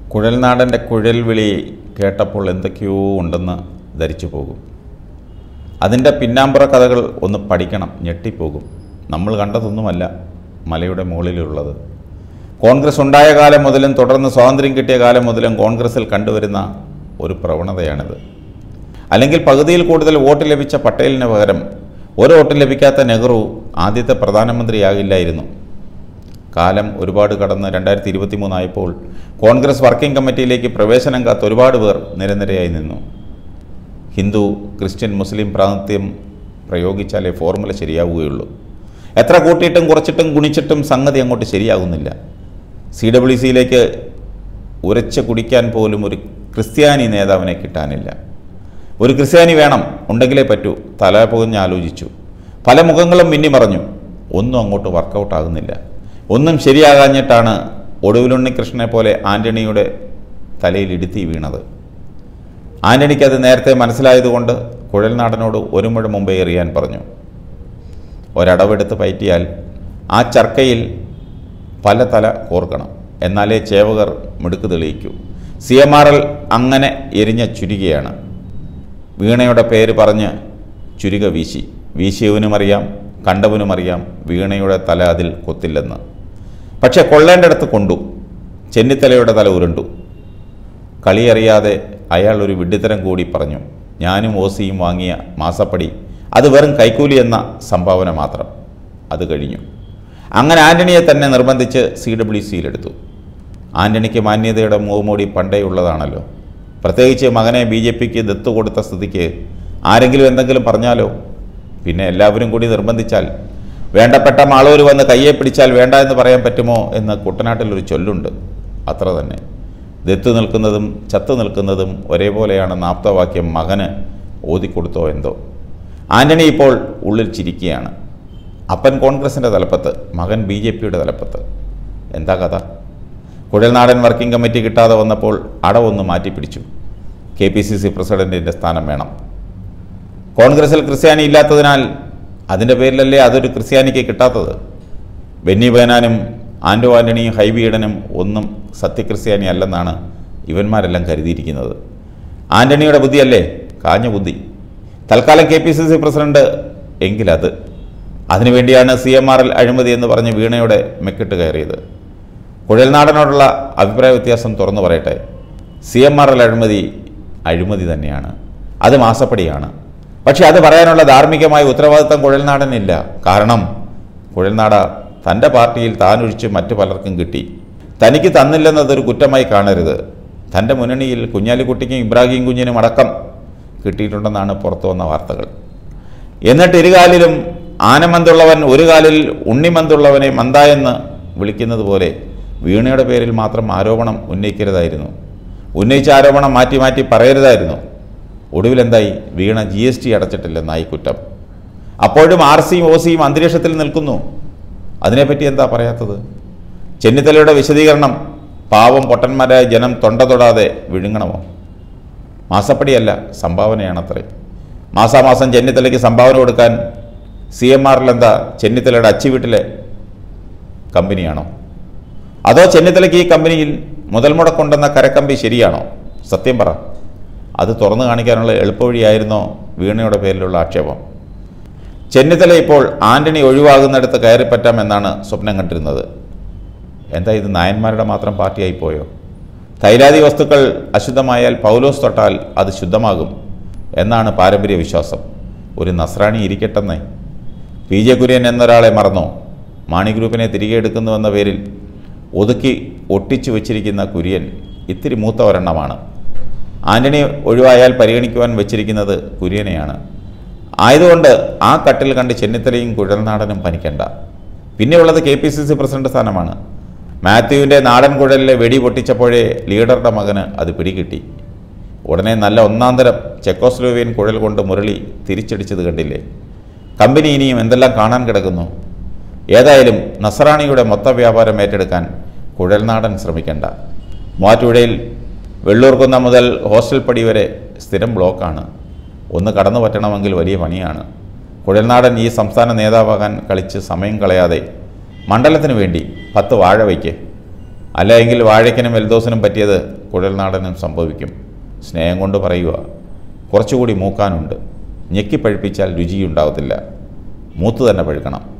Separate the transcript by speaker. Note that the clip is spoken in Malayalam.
Speaker 1: കുഴൽനാടൻ്റെ കുഴൽ വിളി കേട്ടപ്പോൾ എന്തൊക്കെയോ ഉണ്ടെന്ന് ധരിച്ചു പോകും അതിൻ്റെ പിന്നാമ്പുറ കഥകൾ ഒന്ന് പഠിക്കണം ഞെട്ടിപ്പോകും നമ്മൾ കണ്ടതൊന്നുമല്ല മലയുടെ മുകളിലുള്ളത് കോൺഗ്രസ് ഉണ്ടായ കാലം മുതലും തുടർന്ന് സ്വാതന്ത്ര്യം കിട്ടിയ കാലം മുതലും കോൺഗ്രസിൽ കണ്ടുവരുന്ന ഒരു പ്രവണതയാണിത് അല്ലെങ്കിൽ പകുതിയിൽ കൂടുതൽ വോട്ട് ലഭിച്ച പട്ടേലിന് പകരം ഒരു വോട്ട് ലഭിക്കാത്ത നെഹ്റു ആദ്യത്തെ പ്രധാനമന്ത്രിയാകില്ലായിരുന്നു കാലം ഒരുപാട് കടന്ന് രണ്ടായിരത്തി ഇരുപത്തി മൂന്നായപ്പോൾ കോൺഗ്രസ് വർക്കിംഗ് കമ്മിറ്റിയിലേക്ക് പ്രവേശനം കാത്ത ഒരുപാട് പേർ നിരനിരയായി നിന്നു ഹിന്ദു ക്രിസ്ത്യൻ മുസ്ലിം പ്രാതിനിധ്യം പ്രയോഗിച്ചാലേ ഫോർമുല ശരിയാവുകയുള്ളൂ എത്ര കൂട്ടിയിട്ടും കുറച്ചിട്ടും ഗുണിച്ചിട്ടും സംഗതി അങ്ങോട്ട് ശരിയാകുന്നില്ല സി ഡബ്ല്യു സിയിലേക്ക് ഉരച്ച് കുടിക്കാൻ പോലും ഒരു ക്രിസ്ത്യാനി നേതാവിനെ കിട്ടാനില്ല ഒരു ക്രിസ്ത്യാനി വേണം ഉണ്ടെങ്കിലേ പറ്റൂ തല പുകഞ്ഞ് ആലോചിച്ചു പല മുഖങ്ങളും മിന്നിമറഞ്ഞു ഒന്നും അങ്ങോട്ട് വർക്കൗട്ട് ആകുന്നില്ല ഒന്നും ശരിയാകാഞ്ഞിട്ടാണ് ഒടുവിലുണ്ണികൃഷ്ണനെ പോലെ ആൻ്റണിയുടെ തലയിൽ ഇടുത്തി വീണത് ആൻ്റണിക്ക് അത് നേരത്തെ മനസ്സിലായതുകൊണ്ട് കുഴൽനാടനോട് ഒരു മുഴ മുമ്പേ എറിയാൻ പറഞ്ഞു ഒരടവെടുത്ത് പയറ്റിയാൽ ആ ചർക്കയിൽ പല തല കോർക്കണം എന്നാലേ ചേവകർ മിടുക്ക് തെളിയിക്കൂ സി എം ആർ എൽ അങ്ങനെ എരിഞ്ഞ ചുരികയാണ് വീണയുടെ പേര് പറഞ്ഞ് ചുരിക വീശി വീശിയവനുമറിയാം കണ്ടവനുമറിയാം വീണയുടെ തല അതിൽ കൊത്തില്ലെന്ന് പക്ഷെ കൊള്ളേണ്ടടുത്ത് കൊണ്ടു ചെന്നിത്തലയുടെ തല ഉരുണ്ടു കളിയറിയാതെ അയാൾ ഒരു വിഡ്ഢിത്തരം കൂടി പറഞ്ഞു ഞാനും ഓസിയും വാങ്ങിയ മാസപ്പടി അത് വെറും കൈക്കൂലി എന്ന സംഭാവന മാത്രം അത് കഴിഞ്ഞു അങ്ങനെ ആൻ്റണിയെ തന്നെ നിർബന്ധിച്ച് സി ഡബ്ല്യു സിയിലെടുത്തു ആൻ്റണിക്ക് മാന്യതയുടെ മുഖമൂടി പണ്ടേ ഉള്ളതാണല്ലോ പ്രത്യേകിച്ച് മകനെ ബി ജെ പിക്ക് ദത്ത് കൊടുത്ത സ്ഥിതിക്ക് ആരെങ്കിലും എന്തെങ്കിലും പറഞ്ഞാലോ പിന്നെ എല്ലാവരും കൂടി നിർബന്ധിച്ചാൽ വേണ്ടപ്പെട്ട മാളൂർ വന്ന് കയ്യെ പിടിച്ചാൽ വേണ്ട എന്ന് പറയാൻ പറ്റുമോ എന്ന് കുട്ടനാട്ടിലൊരു ചൊല്ലുണ്ട് അത്ര തന്നെ ദത്ത് നിൽക്കുന്നതും ചത്തു നിൽക്കുന്നതും ഒരേപോലെയാണെന്ന് ആപ്തവാക്യം മകന് ഓതിക്കൊടുത്തോ എന്തോ ആൻ്റണി ഇപ്പോൾ ഉള്ളിൽ ചിരിക്കുകയാണ് അപ്പൻ കോൺഗ്രസിൻ്റെ തലപ്പത്ത് മകൻ ബി ജെ പിയുടെ തലപ്പത്ത് എന്താ കഥ കുഴൽനാടൻ വർക്കിംഗ് കമ്മിറ്റി കിട്ടാതെ വന്നപ്പോൾ അടവൊന്ന് മാറ്റിപ്പിടിച്ചു കെ പി സി സി പ്രസിഡൻറ്റിൻ്റെ സ്ഥാനം വേണം കോൺഗ്രസിൽ ക്രിസ്ത്യാനി ഇല്ലാത്തതിനാൽ അതിൻ്റെ പേരിലല്ലേ അതൊരു ക്രിസ്ത്യാനിക്ക് കിട്ടാത്തത് ബെന്നി ബേനാനും ആൻഡോ ആൻ്റണിയും ഹൈബിയിടനും ഒന്നും സത്യക്രിസ്ത്യാനി അല്ലെന്നാണ് ഇവന്മാരെല്ലാം കരുതിയിരിക്കുന്നത് ആൻ്റണിയുടെ ബുദ്ധിയല്ലേ കാഞ്ഞ ബുദ്ധി തൽക്കാലം K P C C president എങ്കിലത് അതിനുവേണ്ടിയാണ് സി എം ആർ എൽ അഴിമതി എന്ന് പറഞ്ഞ് വീണയുടെ മെക്കിട്ട് കയറിയത് കുഴൽനാടനോടുള്ള അഭിപ്രായ വ്യത്യാസം തുറന്നു പറയട്ടെ സി എം ആർ എൽ അഴിമതി അഴിമതി തന്നെയാണ് അത് മാസപ്പടിയാണ് പക്ഷേ അത് പറയാനുള്ള ധാർമ്മികമായ ഉത്തരവാദിത്തം കുഴൽനാടനില്ല കാരണം കുഴൽനാട തൻ്റെ പാർട്ടിയിൽ താനൊഴിച്ച് മറ്റു പലർക്കും കിട്ടി തനിക്ക് തന്നില്ലെന്നതൊരു കുറ്റമായി കാണരുത് തൻ്റെ മുന്നണിയിൽ കുഞ്ഞാലിക്കുട്ടിക്കും ഇബ്രാഹിം കുഞ്ഞിനും അടക്കം കിട്ടിയിട്ടുണ്ടെന്നാണ് പുറത്തു വന്ന വാർത്തകൾ എന്നിട്ട് ഇരുകാലിലും ആനമന്തുള്ളവൻ ഒരു കാലിൽ ഉണ്ണിമന്തുള്ളവനെ മന്ദായെന്ന് വിളിക്കുന്നത് പോലെ വീണയുടെ പേരിൽ മാത്രം ആരോപണം ഉന്നയിക്കരുതായിരുന്നു ഉന്നയിച്ച ആരോപണം മാറ്റി മാറ്റി പറയരുതായിരുന്നു ഒടുവിൽ എന്തായി വീണ ജി എസ് ടി അടച്ചിട്ടില്ലെന്നായി കുറ്റം അപ്പോഴും ആർ സിയും ഒ സിയും അന്തരീക്ഷത്തിൽ നിൽക്കുന്നു അതിനെപ്പറ്റി എന്താ പറയാത്തത് ചെന്നിത്തലയുടെ വിശദീകരണം പാവം പൊട്ടന്മാരായ ജനം തൊണ്ട തൊടാതെ വിഴുങ്ങണമോ മാസപ്പടിയല്ല സംഭാവനയാണത്രേ മാസാമാസം ചെന്നിത്തലയ്ക്ക് സംഭാവന കൊടുക്കാൻ സി എം ആറിൽ എന്താ ചെന്നിത്തലയുടെ അച്ചുവീട്ടിലെ കമ്പനിയാണോ അതോ ചെന്നിത്തലയ്ക്ക് ഈ കമ്പനിയിൽ മുതൽ മുടക്കുണ്ടെന്ന കരക്കമ്പി ശരിയാണോ സത്യം പറ അത് തുറന്നു കാണിക്കാനുള്ള എളുപ്പവഴിയായിരുന്നോ വീണയുടെ പേരിലുള്ള ആക്ഷേപം ചെന്നിത്തല ഇപ്പോൾ ആന്റണി ഒഴിവാകുന്നിടത്ത് കയറിപ്പറ്റാമെന്നാണ് സ്വപ്നം കണ്ടിരുന്നത് എന്താ ഇത് നായന്മാരുടെ മാത്രം പാർട്ടിയായി പോയോ തൈലാദി വസ്തുക്കൾ അശുദ്ധമായാൽ പൗലോസ് തൊട്ടാൽ അത് ശുദ്ധമാകും എന്നാണ് പാരമ്പര്യ വിശ്വാസം ഒരു നസ്രാണി ഇരിക്കട്ടെന്നേ പി ജെ കുര്യൻ എന്നൊരാളെ മറന്നോ മാണി ഗ്രൂപ്പിനെ തിരികെ എടുക്കുന്നുവെന്ന പേരിൽ ഒതുക്കി ഒട്ടിച്ചു വച്ചിരിക്കുന്ന കുര്യൻ ഇത്തിരി മൂത്ത ഒരെണ്ണമാണ് ആന്റണി ഒഴിവായാൽ പരിഗണിക്കുവാൻ വെച്ചിരിക്കുന്നത് കുര്യനെയാണ് ആയതുകൊണ്ട് ആ കട്ടിൽ കണ്ട് ചെന്നിത്തലയും കുഴൽനാടനും പനിക്കണ്ട പിന്നെയുള്ളത് K P C C president സ്ഥാനമാണ് മാത്യുവിൻ്റെ നാടൻ കുഴലിലെ വെടി പൊട്ടിച്ചപ്പോഴേ ലീഡറുടെ മകന് അത് പിടികിട്ടി ഉടനെ നല്ല ഒന്നാന്തരം ചെക്കോസ്ലോവിയൻ കുഴൽ കൊണ്ട് മുരളി തിരിച്ചടിച്ചത് കണ്ടില്ലേ കമ്പനി ഇനിയും എന്തെല്ലാം കാണാൻ കിടക്കുന്നു ഏതായാലും നസറാണിയുടെ മൊത്ത വ്യാപാരം ഏറ്റെടുക്കാൻ കുഴൽനാടൻ ശ്രമിക്കണ്ട മൂവാറ്റുപുഴയിൽ വെള്ളൂർകുന്ന മുതൽ ഹോസ്റ്റൽ പടി വരെ സ്ഥിരം ബ്ലോക്കാണ് ഒന്ന് കടന്നു പറ്റണമെങ്കിൽ വലിയ പണിയാണ് കുഴൽനാടൻ ഈ സംസ്ഥാന നേതാവാകാൻ കളിച്ച് സമയം കളയാതെ മണ്ഡലത്തിന് വേണ്ടി പത്ത് വാഴ വയ്ക്ക് അല്ല എങ്കിൽ വാഴയ്ക്കനും വെൽദോസിനും പറ്റിയത് കുഴൽനാടനും സംഭവിക്കും സ്നേഹം കൊണ്ട് പറയുക കുറച്ചുകൂടി മൂക്കാനുണ്ട് ഞെക്കി പഴുപ്പിച്ചാൽ രുചിയുണ്ടാവത്തില്ല മൂത്ത് തന്നെ പഴുക്കണം